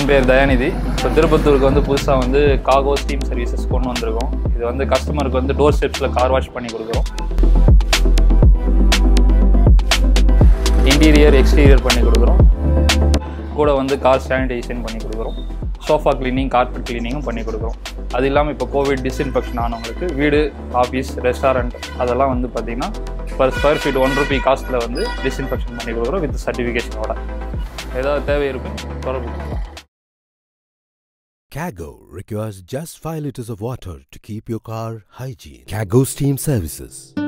பேர் தயாநிதி இப்போ திருப்பத்தூருக்கு வந்து புதுசாக வந்து காகோ ஸ்டீம் சர்வீசஸ் கொண்டு வந்திருக்கோம் இது வந்து கஸ்டமருக்கு வந்து டோர் ஸ்டெப்ஸில் கார் வாஷ் பண்ணி கொடுக்குறோம் இன்டீரியர் எக்ஸ்டீரியர் பண்ணி கொடுக்குறோம் கூட வந்து கார் சானிடைசேஷன் பண்ணி கொடுக்குறோம் சோஃபா க்ளீனிங் கார்பெட் க்ளீனிங்கும் பண்ணி கொடுக்குறோம் அது இல்லாமல் இப்போ கோவிட் டிஸ்இன்ஃபெக்ஷன் ஆனவங்களுக்கு வீடு ஆஃபீஸ் ரெஸ்டாரண்ட் அதெல்லாம் வந்து பார்த்திங்கன்னா per square feet one rupee காஸ்ட்டில் வந்து டிஸ்இன்ஃபெக்ஷன் பண்ணி கொடுக்குறோம் வித் சர்டிஃபிகேஷனோட ஏதாவது தேவை இருக்கும் தொடர்பு கொள்ளுங்க. Cago requires just 5 liters of water to keep your car hygiene. Cago Steam Services.